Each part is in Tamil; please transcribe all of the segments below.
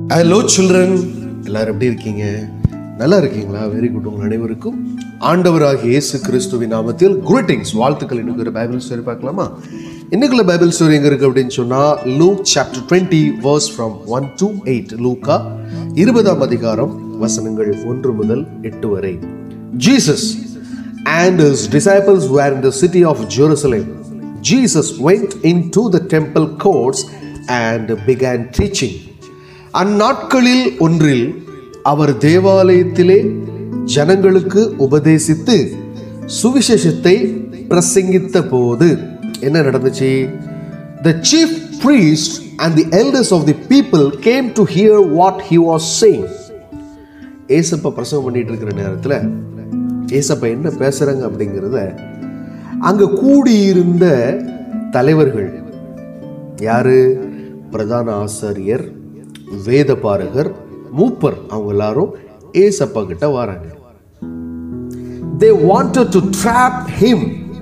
ஹலோ சில்ட்ரன் எல்லாரும் எப்படி இருக்கீங்க நல்லா இருக்கீங்களா வெரி குட் உங்கள் அனைவருக்கும் ஆண்டவராகிய இயேசு கிறிஸ்துவின் நாமத்தில் greetings வாழ்த்துக்கள் இன்னைக்கு ஒரு பைபிள் ஸ்டோரி பார்க்கலாமா இன்னைக்குள்ள பைபிள் ஸ்டோரி எங்க இருக்கு அப்படின்னு சொன்னா Luke chapter twenty verse from one to eight லூக்கா இருபதாம் அதிகாரம் வசனங்கள் ஒன்று முதல் எட்டு வரை Jesus and his disciples were in the city of Jerusalem. Jesus went into the temple courts and began teaching. அந்நாட்களில் ஒன்றில் அவர் தேவாலயத்திலே ஜனங்களுக்கு உபதேசித்து சுவிசேஷத்தை பிரசங்கித்த போது என்ன நடந்துச்சு The chief priest and the elders of the people came to hear what he was saying. ஏசப்பா பிரசவம் பண்ணிட்டு இருக்கிற நேரத்தில் ஏசப்பா என்ன பேசுறாங்க அப்படிங்கிறத அங்க கூடியிருந்த தலைவர்கள் யாரு பிரதான ஆசாரியர் வேதபாரகர் மூப்பர் அவங்க எல்லாரும் ஏசப்பா கிட்ட வராங்க they wanted to trap him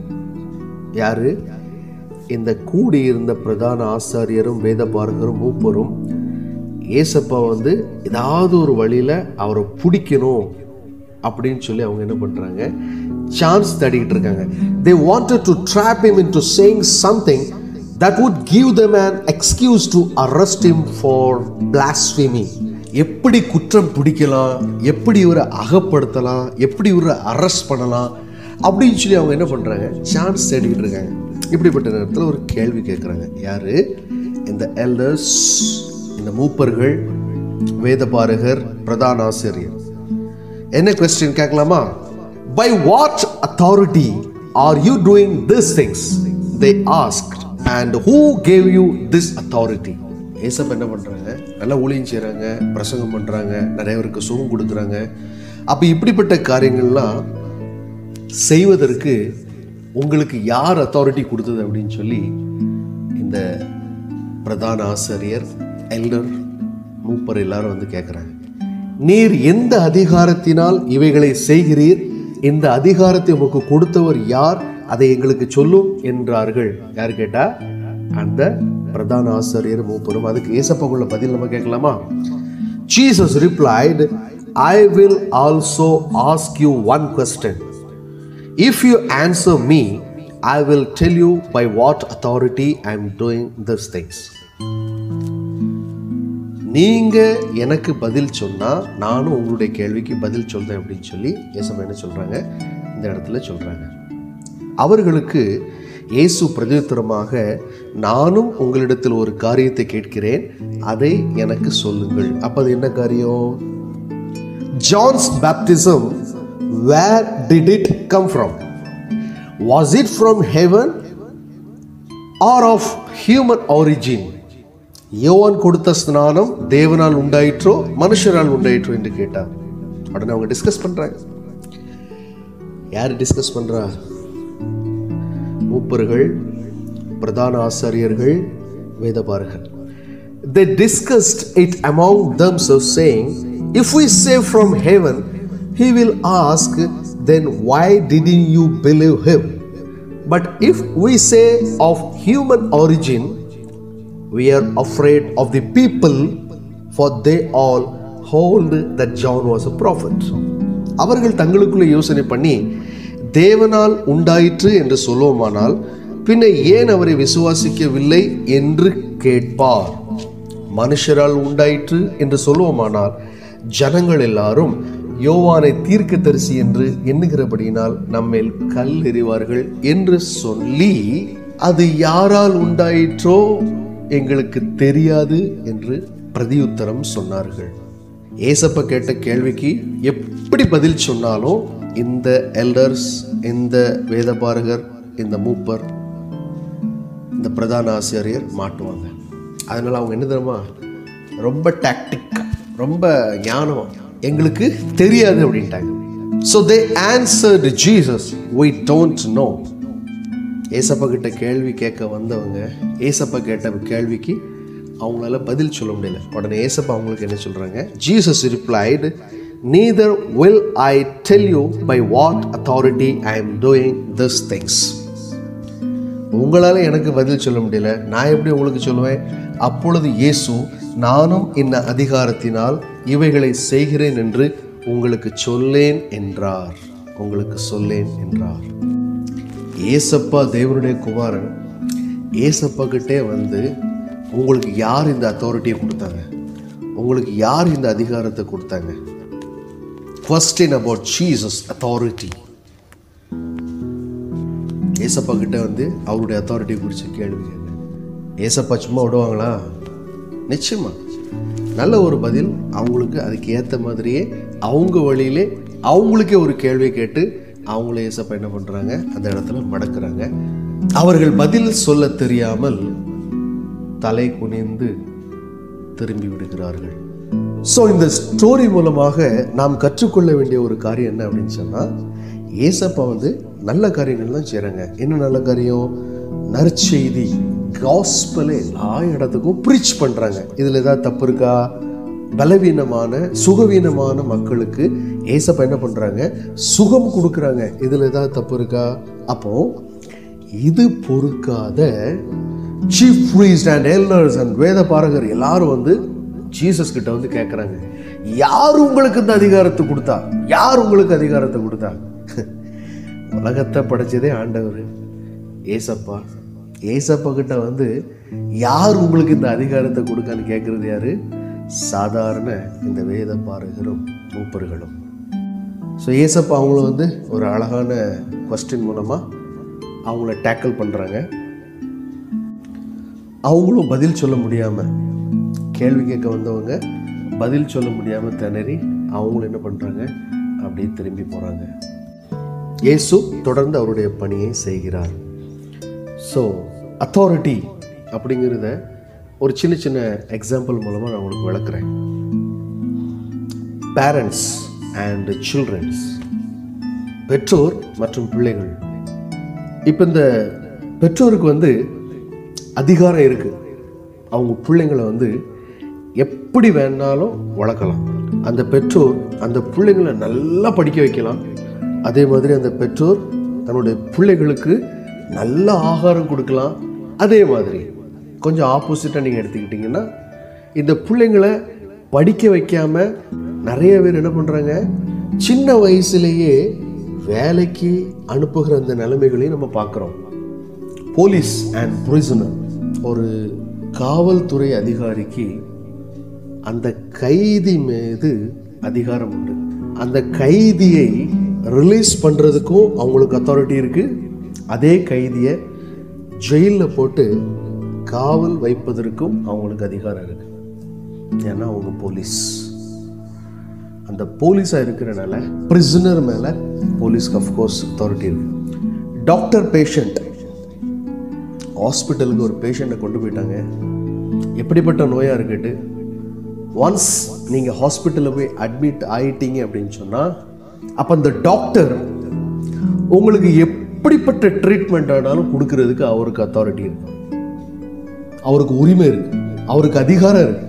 யாரு இந்த கூடியிருந்த பிரதான ஆசாரியரும் வேதபாரகரும் மூப்பரும் ஏசப்பா வந்து ஏதாவது ஒரு வழியில அவரை பிடிக்கணும் அப்படின்னு சொல்லி அவங்க என்ன பண்றாங்க சான்ஸ் தேடிக்கிட்டு இருக்காங்க they wanted to trap him into saying something that would give them an excuse to arrest him for blasphemy எப்படி குற்றம் பிடிக்கலாம் எப்படி இவரை அகப்படுத்தலாம் எப்படி இவரை அரெஸ்ட் பண்ணலாம் அப்படின்னு சொல்லி அவங்க என்ன பண்றாங்க சான்ஸ் தேடிக்கிட்டு இருக்காங்க இப்படிப்பட்ட நேரத்தில் ஒரு கேள்வி கேட்குறாங்க யாரு இந்த எல்டர்ஸ் இந்த மூப்பர்கள் வேதபாரகர் பிரதான ஆசிரியர் என்ன கொஸ்டின் கேட்கலாமா by what authority are you doing this things they ask and who gave you this authority ஏசப்ப என்ன பண்றாங்க நல்லா ஊழியம் செய்றாங்க பிரசங்கம் பண்றாங்க நிறைய பேருக்கு சுகம் கொடுக்குறாங்க அப்ப இப்படிப்பட்ட காரியங்கள்லாம் செய்வதற்கு உங்களுக்கு யார் அத்தாரிட்டி கொடுத்தது அப்படின்னு சொல்லி இந்த பிரதான ஆசிரியர் எல்டர் மூப்பர் எல்லாரும் வந்து கேட்குறாங்க நீர் எந்த அதிகாரத்தினால் இவைகளை செய்கிறீர் இந்த அதிகாரத்தை உமக்கு கொடுத்தவர் யார் அதை எங்களுக்கு சொல்லும் என்றார்கள் யார் கேட்டா அந்த பிரதான ஆசிரியர் மூப்பரும் அதுக்கு ஏசப்பாக்குள்ள பதில் நம்ம கேட்கலாமா Jesus replied I will also ask you one question If you answer me, I will tell you by what authority I am doing these things. நீங்க எனக்கு பதில் சொன்னா நானும் உங்களுடைய கேள்விக்கு பதில் சொல்றேன் அப்படின்னு சொல்லி ஏசப்பா என்ன சொல்றாங்க இந்த இடத்துல சொல்றாங்க அவர்களுக்கு இயேசு பிரதியுத்தரமாக நானும் உங்களிடத்தில் ஒரு காரியத்தை கேட்கிறேன் அதை எனக்கு சொல்லுங்கள் அப்ப அது என்ன காரியம் John's baptism, where did it come from? Was it from heaven or of human origin? யோவான் கொடுத்த ஸ்நானம் தேவனால் உண்டாயிற்றோ மனுஷரால் உண்டாயிற்றோ என்று கேட்டார் உடனே அவங்க டிஸ்கஸ் பண்றாங்க யார் டிஸ்கஸ் பண்றா மூப்பர்கள் பிரதான ஆசாரியர்கள் வேதபாரகர் they discussed it among themselves, saying, If we say from heaven, he will ask, then why didn't you believe him? But if we say of human origin, we are afraid of the people, for they all hold that John was a prophet. அவர்கள் தங்களுக்குள்ள யோசனை பண்ணி தேவனால் உண்டாயிற்று என்று சொல்லுவோமானால் பின்ன ஏன் அவரை விசுவாசிக்கவில்லை என்று கேட்பார் மனுஷரால் உண்டாயிற்று என்று சொல்லுவோமானால் ஜனங்கள் எல்லாரும் யோவானை தீர்க்கதரிசி என்று எண்ணுகிறபடியினால் நம்மேல் கல் எறிவார்கள் என்று சொல்லி அது யாரால் உண்டாயிற்றோ எங்களுக்கு தெரியாது என்று பிரதியுத்தரம் சொன்னார்கள் ஏசப்ப கேட்ட கேள்விக்கு எப்படி பதில் சொன்னாலும் இந்த எல்டர்ஸ் இந்த வேதபாரகர் இந்த மூப்பர் இந்த பிரதான ஆசிரியர் மாட்டுவாங்க அதனால அவங்க என்ன தெரியுமா ரொம்ப டாக்டிக் ரொம்ப ஞானம் எங்களுக்கு தெரியாது அப்படின்ட்டாங்க so they answered Jesus we don't know ஏசப்பா கிட்ட கேள்வி கேட்க வந்தவங்க ஏசப்பா கேட்ட கேள்விக்கு அவங்களால பதில் சொல்ல முடியல உடனே ஏசப்பா அவங்களுக்கு என்ன சொல்றாங்க Jesus replied neither will I tell you by what authority I am doing these things உங்களால் எனக்கு பதில் சொல்ல முடியல நான் எப்படி உங்களுக்கு சொல்லுவேன் அப்பொழுது இயேசு நானும் இந்த அதிகாரத்தினால் இவைகளை செய்கிறேன் என்று உங்களுக்கு சொல்லேன் என்றார் உங்களுக்கு சொல்லேன் என்றார் ஏசப்பா தேவனுடைய குமாரன் ஏசப்பா கிட்டே வந்து உங்களுக்கு யார் இந்த அத்தாரிட்டியை கொடுத்தாங்க உங்களுக்கு யார் இந்த அதிகாரத்தை கொடுத்தாங்க கொஸ்டின் அபவுட் ஜீசஸ் அத்தாரிட்டி ஏசப்பா கிட்ட வந்து அவருடைய அத்தாரிட்டி குறித்து கேள்வி கேட்க ஏசப்பா சும்மா விடுவாங்களா நிச்சயமா நல்ல ஒரு பதில் அவங்களுக்கு அதுக்கு ஏற்ற மாதிரியே அவங்க வழியிலே அவங்களுக்கே ஒரு கேள்வி கேட்டு அவங்கள ஏசப்பா என்ன பண்ணுறாங்க அந்த இடத்துல மடக்குறாங்க அவர்கள் பதில் சொல்ல தெரியாமல் தலை குனிந்து திரும்பி விடுகிறார்கள் ஸோ இந்த ஸ்டோரி மூலமாக நாம் கற்றுக்கொள்ள வேண்டிய ஒரு காரியம் என்ன அப்படின்னு சொன்னால் ஏசப்பா வந்து நல்ல காரியங்கள் தான் செய்கிறாங்க என்ன நல்ல காரியம் நற்செய்தி காஸ்பலை எல்லா இடத்துக்கும் ப்ரீச் பண்ணுறாங்க இதில் ஏதாவது தப்பு இருக்கா பலவீனமான சுகவீனமான மக்களுக்கு ஏசப்பா என்ன பண்ணுறாங்க சுகம் கொடுக்குறாங்க இதில் ஏதாவது தப்பு இருக்கா அப்போ இது பொறுக்காத chief priest and elders and வேத பாரகர் எல்லாரும் வந்து ஜீசஸ் கிட்ட வந்து கேட்குறாங்க யார் உங்களுக்கு இந்த அதிகாரத்தை கொடுத்தா யார் உங்களுக்கு அதிகாரத்தை கொடுத்தா உலகத்தை படைச்சதே ஆண்டவர் ஏசப்பா ஏசப்பா கிட்ட வந்து யார் உங்களுக்கு இந்த அதிகாரத்தை கொடுக்கான்னு கேட்குறது யாரு சாதாரண இந்த வேத பாரகரும் மூப்பர்களும் ஸோ ஏசப்பா அவங்கள வந்து ஒரு அழகான கொஸ்டின் மூலமாக அவங்கள டேக்கிள் பண்ணுறாங்க அவங்களும் பதில் சொல்ல முடியாமல் கேள்வி கேட்க வந்தவங்க பதில் சொல்ல முடியாமல் திணறி அவங்களும் என்ன பண்ணுறாங்க அப்படியே திரும்பி போகிறாங்க இயேசு தொடர்ந்து அவருடைய பணியை செய்கிறார் ஸோ அத்தாரிட்டி அப்படிங்கிறத ஒரு சின்ன சின்ன எக்ஸாம்பிள் மூலமாக நான் உங்களுக்கு விளக்குறேன் பேரண்ட்ஸ் அண்ட் சில்ட்ரன்ஸ் பெற்றோர் மற்றும் பிள்ளைகள் இப்போ இந்த பெற்றோருக்கு வந்து அதிகாரம் இருக்கு அவங்க பிள்ளைங்களை வந்து எப்படி வேணாலும் வளர்க்கலாம் அந்த பெற்றோர் அந்த பிள்ளைங்களை நல்லா படிக்க வைக்கலாம் அதே மாதிரி அந்த பெற்றோர் தன்னுடைய பிள்ளைகளுக்கு நல்ல ஆகாரம் கொடுக்கலாம் அதே மாதிரி கொஞ்சம் ஆப்போசிட்டாக நீங்கள் எடுத்துக்கிட்டிங்கன்னா இந்த பிள்ளைங்களை படிக்க வைக்காம நிறைய பேர் என்ன பண்ணுறாங்க சின்ன வயசுலேயே வேலைக்கு அனுப்புகிற அந்த நிலைமைகளையும் நம்ம பார்க்குறோம் போலீஸ் அண்ட் பிரிசனர் ஒரு காவல்துறை அதிகாரிக்கு அந்த கைதி மீது அதிகாரம் உண்டு அந்த கைதியை ரிலீஸ் பண்ணுறதுக்கும் அவங்களுக்கு அத்தாரிட்டி இருக்குது அதே கைதியை ஜெயிலில் போட்டு காவல் வைப்பதற்கும் அவங்களுக்கு அதிகாரம் இருக்குது ஏன்னா அவங்க போலீஸ் அந்த போலீஸாக இருக்கிறனால பிரிசனர் மேலே போலீஸ்க்கு அஃப்கோர்ஸ் அத்தாரிட்டி இருக்கு டாக்டர் பேஷண்ட் ஹாஸ்பிட்டலுக்கு ஒரு பேஷண்ட்டை கொண்டு போயிட்டாங்க எப்படிப்பட்ட நோயாக இருக்கட்டு ஒன்ஸ் நீங்கள் ஹாஸ்பிட்டலில் போய் அட்மிட் ஆயிட்டீங்க அப்படின்னு சொன்னால் அப்போ அந்த டாக்டர் உங்களுக்கு எப்படிப்பட்ட ட்ரீட்மெண்ட் ஆனாலும் கொடுக்கறதுக்கு அவருக்கு அத்தாரிட்டி இருக்கு அவருக்கு உரிமை இருக்கு அவருக்கு அதிகாரம் இருக்கு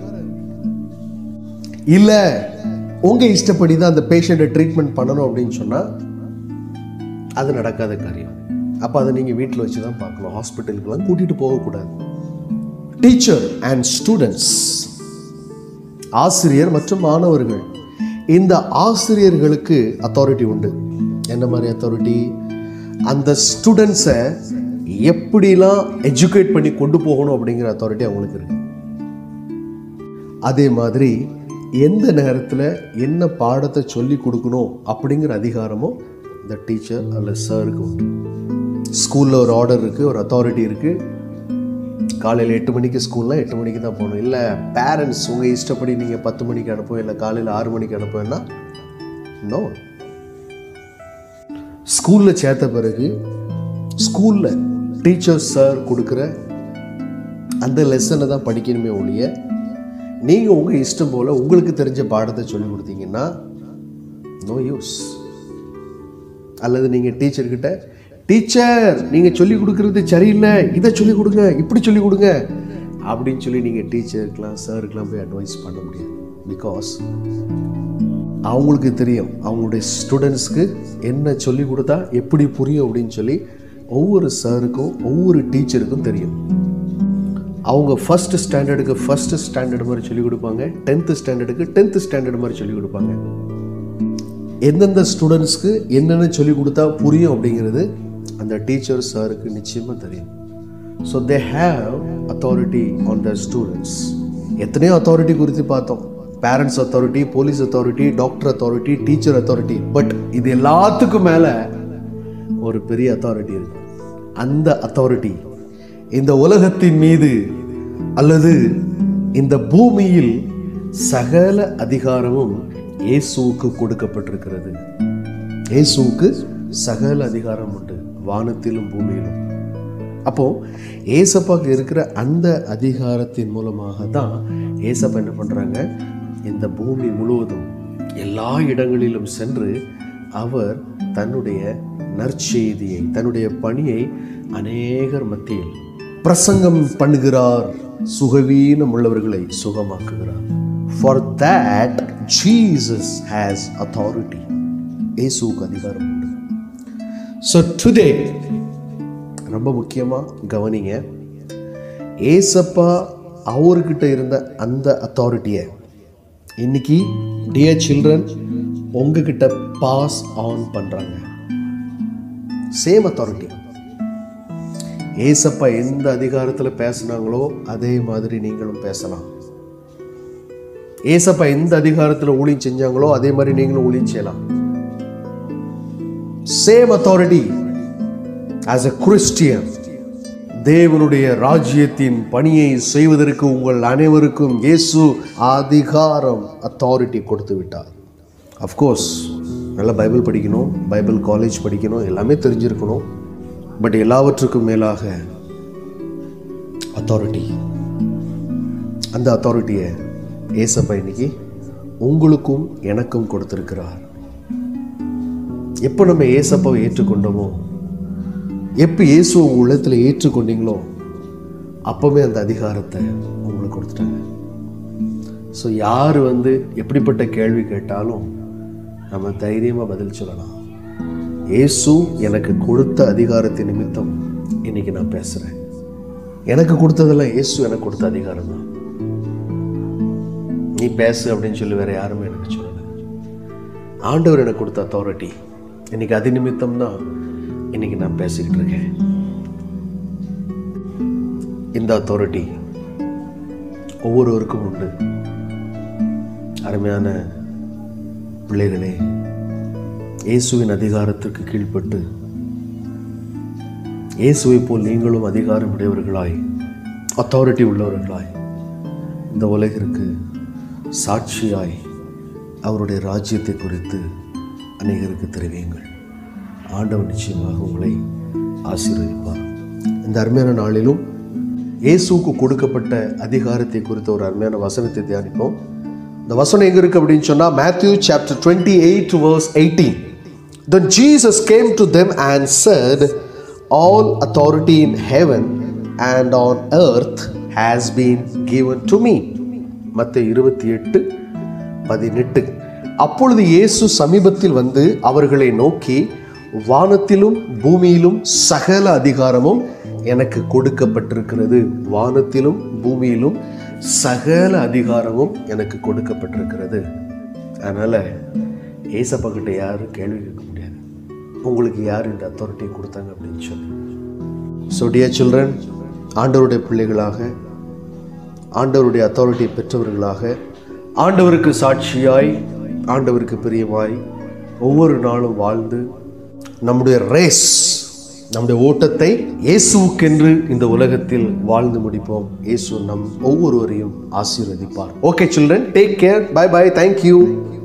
இல்லை உங்கள் இஷ்டப்படி தான் அந்த பேஷண்ட்டை ட்ரீட்மெண்ட் பண்ணணும் அப்படின்னு சொன்னால் அது நடக்காத காரியம் அப்போ அதை நீங்கள் வீட்டில் வச்சு தான் பார்க்கணும் ஹாஸ்பிட்டலுக்குலாம் கூட்டிகிட்டு போகக்கூடாது டீச்சர் அண்ட் ஸ்டூடெண்ட்ஸ் ஆசிரியர் மற்றும் மாணவர்கள் இந்த ஆசிரியர்களுக்கு அத்தாரிட்டி உண்டு என்ன மாதிரி அத்தாரிட்டி அந்த ஸ்டூடெண்ட்ஸை எப்படிலாம் எஜுகேட் பண்ணி கொண்டு போகணும் அப்படிங்கிற அத்தாரிட்டி அவங்களுக்கு இருக்கு அதே மாதிரி எந்த நேரத்தில் என்ன பாடத்தை சொல்லி கொடுக்கணும் அப்படிங்கிற அதிகாரமும் இந்த டீச்சர் அல்ல சாருக்கு உண்டு ஸ்கூலில் ஒரு ஆர்டர் இருக்குது ஒரு அத்தாரிட்டி இருக்குது காலையில் எட்டு மணிக்கு ஸ்கூல்னால் எட்டு மணிக்கு தான் போகணும் இல்லை பேரண்ட்ஸ் உங்கள் இஷ்டப்படி நீங்கள் பத்து மணிக்கு அனுப்புவோம் இல்லை காலையில் ஆறு மணிக்கு அனுப்புவேன்னா நோ ஸ்கூலில் சேர்த்த பிறகு ஸ்கூலில் டீச்சர் சார் கொடுக்குற அந்த லெசனை தான் படிக்கணுமே ஒழிய நீங்கள் உங்கள் இஷ்டம் போல் உங்களுக்கு தெரிஞ்ச பாடத்தை சொல்லி கொடுத்தீங்கன்னா நோ யூஸ் அல்லது நீங்கள் டீச்சர்கிட்ட டீச்சர் நீங்கள் சொல்லி கொடுக்குறது சரியில்லை இதை சொல்லி கொடுங்க இப்படி சொல்லி கொடுங்க அப்படின்னு சொல்லி நீங்கள் டீச்சருக்கெலாம் சாருக்கெலாம் போய் அட்வைஸ் பண்ண முடியாது பிகாஸ் அவங்களுக்கு தெரியும் அவங்களுடைய ஸ்டூடெண்ட்ஸ்க்கு என்ன சொல்லி கொடுத்தா எப்படி புரியும் அப்படின்னு சொல்லி ஒவ்வொரு சாருக்கும் ஒவ்வொரு டீச்சருக்கும் தெரியும் அவங்க ஃபர்ஸ்ட் ஸ்டாண்டர்டுக்கு ஃபர்ஸ்ட் ஸ்டாண்டர்ட் மாதிரி சொல்லிக் கொடுப்பாங்க டென்த்து ஸ்டாண்டர்டுக்கு டென்த்து ஸ்டாண்டர்ட் மாதிரி சொல்லிக் கொடுப்பாங்க எந்தெந்த ஸ்டூடெண்ட்ஸ்க்கு என்னென்ன சொல்லிக் கொடுத்தா புரியும் அப்படிங்கிறது அந்த டீச்சர் சாருக்கு நிச்சயமாக தெரியும் so they have authority on the students எத்தனையோ அத்தாரிட்டி குறித்து பார்த்தோம் parents authority police authority doctor authority teacher authority but இது எல்லாத்துக்கும் மேலே ஒரு பெரிய அத்தாரிட்டி இருக்கு அந்த அத்தாரிட்டி இந்த உலகத்தின் மீது அல்லது இந்த பூமியில் சகல அதிகாரமும் இயேசுவுக்கு கொடுக்கப்பட்டிருக்கிறது இயேசுவுக்கு சகல அதிகாரம் உண்டு வானத்திலும் பூமியிலும் அப்போ ஏசப்பாக்கு இருக்கிற அந்த அதிகாரத்தின் மூலமாக தான் ஏசப்பா என்ன பண்றாங்க இந்த பூமி முழுவதும் எல்லா இடங்களிலும் சென்று அவர் தன்னுடைய நற்செய்தியை தன்னுடைய பணியை அநேகர் மத்தியில் பிரசங்கம் பண்ணுகிறார் சுகவீனம் உள்ளவர்களை சுகமாக்குகிறார் for that Jesus has authority இயேசுவுக்கு அதிகாரம் உண்டு ஸோ டுடே ரொம்ப முக்கியமாக கவனிங்க ஏசப்பா அவர்கிட்ட இருந்த அந்த அத்தாரிட்டியை இன்னைக்கு டியர் சில்ட்ரன் உங்ககிட்ட பாஸ் ஆன் பண்ணுறாங்க சேம் அத்தாரிட்டி ஏசப்பா எந்த அதிகாரத்தில் பேசுனாங்களோ அதே மாதிரி நீங்களும் பேசலாம் ஏசப்பா எந்த அதிகாரத்தில் ஊழியம் செஞ்சாங்களோ அதே மாதிரி நீங்களும் ஊழியம் செய்யலாம் same authority as a Christian தேவனுடைய ராஜ்யத்தின் பணியை செய்வதற்கு உங்கள் அனைவருக்கும் இயேசு அதிகாரம் அத்தாரிட்டி கொடுத்து விட்டார் அஃப்கோர்ஸ் நல்லா பைபிள் படிக்கணும் பைபிள் காலேஜ் படிக்கணும் எல்லாமே தெரிஞ்சிருக்கணும் பட் எல்லாவற்றுக்கும் மேலாக அத்தாரிட்டி அந்த அத்தாரிட்டியை ஏசப்பா இன்னைக்கு உங்களுக்கும் எனக்கும் கொடுத்திருக்கிறார் எப்போ நம்ம ஏசப்பாவை ஏற்றுக்கொண்டோமோ எப்போ இயேசு உங்கள் உள்ளத்தில் ஏற்றுக்கொண்டீங்களோ அப்போவே அந்த அதிகாரத்தை உங்களுக்கு கொடுத்துட்டாங்க ஸோ யார் வந்து எப்படிப்பட்ட கேள்வி கேட்டாலும் நம்ம தைரியமாக பதில் சொல்லலாம் இயேசு எனக்கு கொடுத்த அதிகாரத்தின் நிமித்தம் இன்னைக்கு நான் பேசுகிறேன் எனக்கு கொடுத்ததெல்லாம் இயேசு எனக்கு கொடுத்த அதிகாரம் தான் நீ பேசு அப்படின்னு சொல்லி வேற யாருமே எனக்கு சொல்லலை ஆண்டவர் எனக்கு கொடுத்த அத்தாரிட்டி இன்னைக்கு அது நிமித்தம் தான் இன்னைக்கு நான் பேசிக்கிட்டு இருக்கேன் இந்த அத்தாரிட்டி ஒவ்வொருவருக்கும் உண்டு அருமையான பிள்ளைகளே இயேசுவின் அதிகாரத்திற்கு கீழ்ப்பட்டு இயேசுவை போல் நீங்களும் அதிகாரம் உடையவர்களாய் அத்தாரிட்டி உள்ளவர்களாய் இந்த உலகிற்கு சாட்சியாய் அவருடைய ராஜ்யத்தை குறித்து அநேகருக்கு தெரிவியுங்கள் ஆண்டவர் நிச்சயமாக உங்களை ஆசீர்வதிப்பார் இந்த அருமையான நாளிலும் இயேசுவுக்கு கொடுக்கப்பட்ட அதிகாரத்தை குறித்த ஒரு அருமையான வசனத்தை தியானிப்போம் இந்த வசனம் எங்க இருக்கு அப்படின்னு சொன்னா Matthew chapter twenty eight verse eighteen Then Jesus came to them and said, All authority in heaven and on earth has been given to me. மத்த இருபத்தி எட்டு பதினெட்டு அப்பொழுது இயேசு சமீபத்தில் வந்து அவர்களை நோக்கி வானத்திலும் பூமியிலும் சகல அதிகாரமும் எனக்கு கொடுக்கப்பட்டிருக்கிறது வானத்திலும் பூமியிலும் சகல அதிகாரமும் எனக்கு கொடுக்கப்பட்டிருக்கிறது அதனால ஏசப்பா கிட்ட யாரும் கேள்வி கேட்க முடியாது உங்களுக்கு யார் இந்த அத்தாரிட்டியை கொடுத்தாங்க அப்படின்னு சொல்லி ஸோ டியர் சில்ட்ரன் ஆண்டவருடைய பிள்ளைகளாக ஆண்டவருடைய அத்தாரிட்டியை பெற்றவர்களாக ஆண்டவருக்கு சாட்சியாய் ஆண்டவருக்கு பிரியமாய் ஒவ்வொரு நாளும் வாழ்ந்து நம்முடைய ரேஸ் நம்முடைய ஓட்டத்தை இயேசுவுக்கென்று இந்த உலகத்தில் வாழ்ந்து முடிப்போம் இயேசு நம் ஒவ்வொருவரையும் ஆசீர்வதிப்பார் okay children take care bye bye thank you